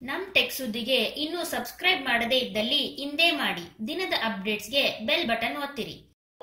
ನಮ್ ಟೆಕ್ ಸುದ್ದಿಗೆ ಇನ್ನೂ ಸಬ್ಸ್ಕ್ರೈಬ್ ಮಾಡದೇ ಇದ್ದಲ್ಲಿ ಇಂದೇ ಮಾಡಿ ದಿನದ ಅಪ್ಡೇಟ್ಸ್ಗೆ ಬೆಲ್ ಬಟನ್ ಒತ್ತಿರಿ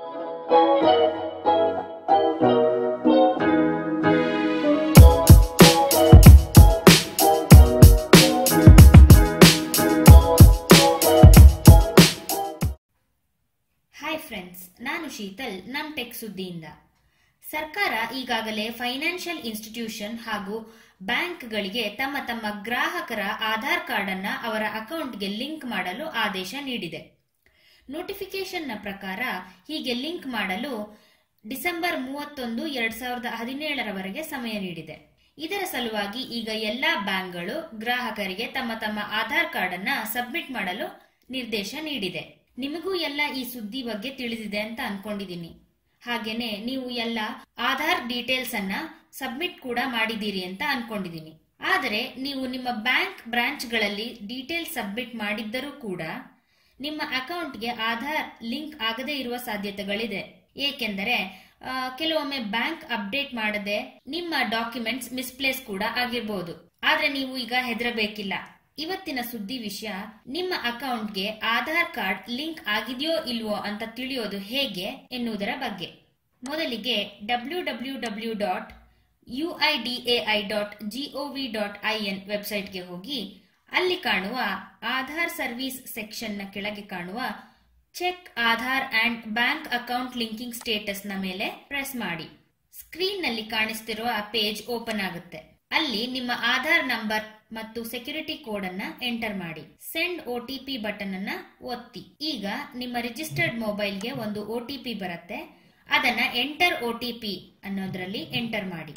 ಹಾಯ್ ಫ್ರೆಂಡ್ಸ್ ನಾನು ಶೀತಲ್ ನಮ್ ಟೆಕ್ ಸುದ್ದಿಯಿಂದ ಸರ್ಕಾರ ಈಗಾಗಲೇ ಫೈನಾನ್ಷಿಯಲ್ ಇನ್ಸ್ಟಿಟ್ಯೂಷನ್ ಹಾಗೂ ಬ್ಯಾಂಕ್ಗಳಿಗೆ ತಮ್ಮ ತಮ್ಮ ಗ್ರಾಹಕರ ಆಧಾರ್ ಕಾರ್ಡ್ ಅನ್ನ ಅವರ ಅಕೌಂಟ್ಗೆ ಲಿಂಕ್ ಮಾಡಲು ಆದೇಶ ನೀಡಿದೆ ನೋಟಿಫಿಕೇಶನ್ನ ಪ್ರಕಾರ ಹೀಗೆ ಲಿಂಕ್ ಮಾಡಲು ಡಿಸೆಂಬರ್ ಮೂವತ್ತೊಂದು ಎರಡ್ ಸಾವಿರದ ಹದಿನೇಳರವರೆಗೆ ಸಮಯ ನೀಡಿದೆ ಇದರ ಸಲುವಾಗಿ ಈಗ ಎಲ್ಲಾ ಬ್ಯಾಂಕ್ಗಳು ಗ್ರಾಹಕರಿಗೆ ತಮ್ಮ ತಮ್ಮ ಆಧಾರ್ ಕಾರ್ಡ್ ಅನ್ನ ಸಬ್ಮಿಟ್ ಮಾಡಲು ನಿರ್ದೇಶ ನೀಡಿದೆ ನಿಮಗೂ ಎಲ್ಲ ಈ ಸುದ್ದಿ ಬಗ್ಗೆ ತಿಳಿದಿದೆ ಅಂತ ಅನ್ಕೊಂಡಿದೀನಿ ಹಾಗೇನೆ ನೀವು ಎಲ್ಲ ಆಧಾರ್ ಡೀಟೇಲ್ಸ್ ಅನ್ನ ಸಬ್ಮಿಟ್ ಕೂಡ ಮಾಡಿದ್ದೀರಿ ಅಂತ ಅನ್ಕೊಂಡಿದೀನಿ ಆದರೆ ನೀವು ನಿಮ್ಮ ಬ್ಯಾಂಕ್ ಬ್ರಾಂಚ್ಗಳಲ್ಲಿ ಡೀಟೇಲ್ಸ್ ಸಬ್ಮಿಟ್ ಮಾಡಿದ್ದರೂ ಕೂಡ ನಿಮ್ಮ ಅಕೌಂಟ್ಗೆ ಆಧಾರ್ ಲಿಂಕ್ ಆಗದೇ ಇರುವ ಸಾಧ್ಯತೆಗಳಿದೆ ಏಕೆಂದರೆ ಆ, ಕೆಲವೊಮ್ಮೆ ಬ್ಯಾಂಕ್ ಅಪ್ಡೇಟ್ ಮಾಡದೆ ನಿಮ್ಮ ಡಾಕ್ಯುಮೆಂಟ್ಸ್ ಮಿಸ್ಪ್ಲೇಸ್ ಕೂಡ ಆಗಿರಬಹುದು ಆದ್ರೆ ನೀವು ಈಗ ಹೆದರಬೇಕಿಲ್ಲ ಇವತ್ತಿನ ಸುದ್ದಿ ವಿಷಯ ನಿಮ್ಮ ಅಕೌಂಟ್ಗೆ ಆಧಾರ್ ಕಾರ್ಡ್ ಲಿಂಕ್ ಆಗಿದೆಯೋ ಇಲ್ವೋ ಅಂತ ತಿಳಿಯೋದು ಹೇಗೆ ಎನ್ನುವುದರ ಬಗ್ಗೆ ಮೊದಲಿಗೆ W W W dot U I D A I dot gov dot I N ವೆಬ್ಸೈಟ್ಗೆ ಹೋಗಿ ಅಲ್ಲಿ ಕಾಣುವ ಆಧಾರ್ ಸರ್ವಿಸ್ ಸೆಕ್ಷನ್ನ ಕೆಳಗೆ ಕಾಣುವ check Aadhaar and bank account linking status ನ ಮೇಲೆ ಪ್ರೆಸ್ ಮಾಡಿ ಸ್ಕ್ರೀನ್ ನಲ್ಲಿ ಕಾಣಿಸ್ತಿರುವ ಪೇಜ್ ಓಪನ್ ಆಗುತ್ತೆ ಅಲ್ಲಿ ನಿಮ್ಮ ಆಧಾರ್ ನಂಬರ್ ಮತ್ತು ಸೆಕ್ಯೂರಿಟಿ ಕೋಡ್ ಅನ್ನ ಎಂಟರ್ ಮಾಡಿ send O T P button ಅನ್ನ ಒತ್ತಿ ಈಗ ನಿಮ್ಮ ರಿಜಿಸ್ಟರ್ಡ್ ಮೊಬೈಲ್ಗೆ ಒಂದು ಒ ಟಿ ಪಿ ಬರುತ್ತೆ ಅದನ್ನ ಎಂಟರ್ ಒ ಟಿ ಪಿ ಅನ್ನೋದ್ರಲ್ಲಿ ಎಂಟರ್ ಮಾಡಿ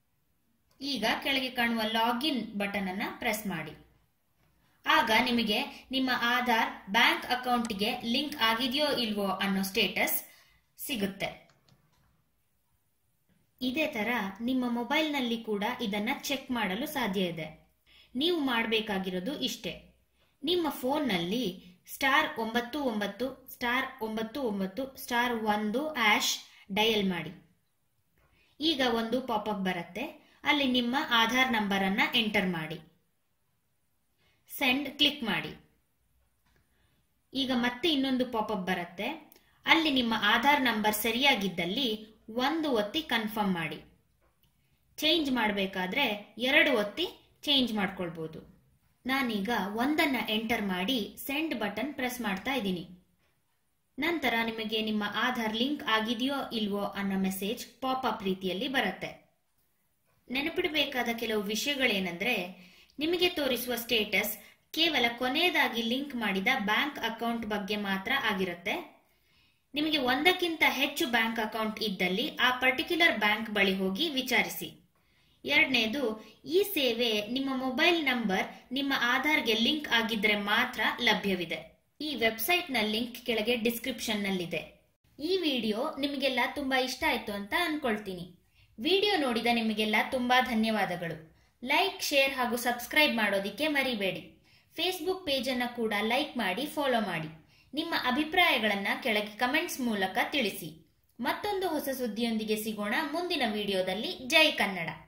ಈಗ ಕೆಳಗೆ ಕಾಣುವ ಲಾಗಿನ್ ಬಟನ್ ಅನ್ನ ಪ್ರೆಸ್ ಮಾಡಿ ಆಗ ನಿಮಗೆ ನಿಮ್ಮ ಆಧಾರ್ ಬ್ಯಾಂಕ್ ಅಕೌಂಟ್ಗೆ ಲಿಂಕ್ ಆಗಿದೆಯೋ ಇಲ್ವೋ ಅನ್ನೋ ಸ್ಟೇಟಸ್ ಸಿಗುತ್ತೆ ಇದೇ ತರ ನಿಮ್ಮ ಮೊಬೈಲ್ನಲ್ಲಿ ಕೂಡ ಇದನ್ನ ಚೆಕ್ ಮಾಡಲು ಸಾಧ್ಯ ಇದೆ ನೀವು ಮಾಡಬೇಕಾಗಿರೋದು ಇಷ್ಟೇ ನಿಮ್ಮ ಫೋನ್ನಲ್ಲಿ ಸ್ಟಾರ್ ಒಂಬತ್ತು ಒಂಬತ್ತು ಸ್ಟಾರ್ ಒಂಬತ್ತು ಒಂಬತ್ತು ಸ್ಟಾರ್ ಒಂದು ಆಶ್ ಡಯಲ್ ಮಾಡಿ ಈಗ ಒಂದು ಪಾಪಪ್ ಬರುತ್ತೆ ಅಲ್ಲಿ ನಿಮ್ಮ ಆಧಾರ್ ನಂಬರ್ ಅನ್ನ ಎಂಟರ್ ಮಾಡಿ ಸೆಂಡ್ ಕ್ಲಿಕ್ ಮಾಡಿ ಈಗ ಮತ್ತೆ ಇನ್ನೊಂದು ಪಾಪಪ್ ಬರುತ್ತೆ ಅಲ್ಲಿ ನಿಮ್ಮ ಆಧಾರ್ ನಂಬರ್ ಸರಿಯಾಗಿದ್ದಲ್ಲಿ ಒಂದು ಒತ್ತಿ ಕನ್ಫರ್ಮ್ ಮಾಡಿ ಚೇಂಜ್ ಮಾಡಬೇಕಾದ್ರೆ ಎರಡು ಒತ್ತಿ ಚೇಂಜ್ ಮಾಡ್ಕೊಳ್ಬಹುದು ನಾನೀಗ ಒಂದನ್ನ ಎಂಟರ್ ಮಾಡಿ ಸೆಂಡ್ ಬಟನ್ ಪ್ರೆಸ್ ಮಾಡ್ತಾ ಇದ್ದೀನಿ ನಂತರ ನಿಮಗೆ ನಿಮ್ಮ ಆಧಾರ್ ಲಿಂಕ್ ಆಗಿದೆಯೋ ಇಲ್ವೋ ಅನ್ನೋ ಮೆಸೇಜ್ ಪಾಪಪ್ ರೀತಿಯಲ್ಲಿ ಬರುತ್ತೆ ನೆನಪಿಡಬೇಕಾದ ಕೆಲವು ವಿಷಯಗಳೇನೆಂದ್ರೆ ನಿಮಗೆ ತೋರಿಸುವ ಸ್ಟೇಟಸ್ ಕೇವಲ ಕೊನೆಯದಾಗಿ ಲಿಂಕ್ ಮಾಡಿದ ಬ್ಯಾಂಕ್ ಅಕೌಂಟ್ ಬಗ್ಗೆ ಮಾತ್ರ ಆಗಿರುತ್ತೆ ನಿಮಗೆ ಒಂದಕ್ಕಿಂತ ಹೆಚ್ಚು ಬ್ಯಾಂಕ್ ಅಕೌಂಟ್ ಇದ್ದಲ್ಲಿ ಆ ಪರ್ಟಿಕ್ಯುಲರ್ ಬ್ಯಾಂಕ್ ಬಳಿ ಹೋಗಿ ವಿಚಾರಿಸಿ ಎರಡನೇದು ಈ ಸೇವೆ ನಿಮ್ಮ ಮೊಬೈಲ್ ನಂಬರ್ ನಿಮ್ಮ ಆಧಾರ್ಗೆ ಲಿಂಕ್ ಆಗಿದ್ರೆ ಮಾತ್ರ ಲಭ್ಯವಿದೆ ಈ ವೆಬ್ಸೈಟ್ ನ ಲಿಂಕ್ ಕೆಳಗೆ ಡಿಸ್ಕ್ರಿಪ್ಷನ್ ನಲ್ಲಿದೆ ಈ ವಿಡಿಯೋ ನಿಮಗೆಲ್ಲ ತುಂಬಾ ಇಷ್ಟ ಆಯ್ತು ಅಂತ ಅನ್ಕೊಳ್ತೀನಿ ವಿಡಿಯೋ ನೋಡಿದ ನಿಮಗೆಲ್ಲ ತುಂಬಾ ಧನ್ಯವಾದಗಳು ಲೈಕ್ ಶೇರ್ ಹಾಗೂ ಸಬ್ಸ್ಕ್ರೈಬ್ ಮಾಡೋದಿಕ್ಕೆ ಮರಿಬೇಡಿ ಫೇಸ್ಬುಕ್ ಪೇಜ್ ಅನ್ನ ಕೂಡ ಲೈಕ್ ಮಾಡಿ ಫಾಲೋ ಮಾಡಿ ನಿಮ್ಮ ಅಭಿಪ್ರಾಯಗಳನ್ನ ಕೆಳಗೆ ಕಮೆಂಟ್ಸ್ ಮೂಲಕ ತಿಳಿಸಿ ಮತ್ತೊಂದು ಹೊಸ ಸುದ್ದಿಯೊಂದಿಗೆ ಸಿಗೋಣ ಮುಂದಿನ ವಿಡಿಯೋದಲ್ಲಿ ಜೈ ಕನ್ನಡ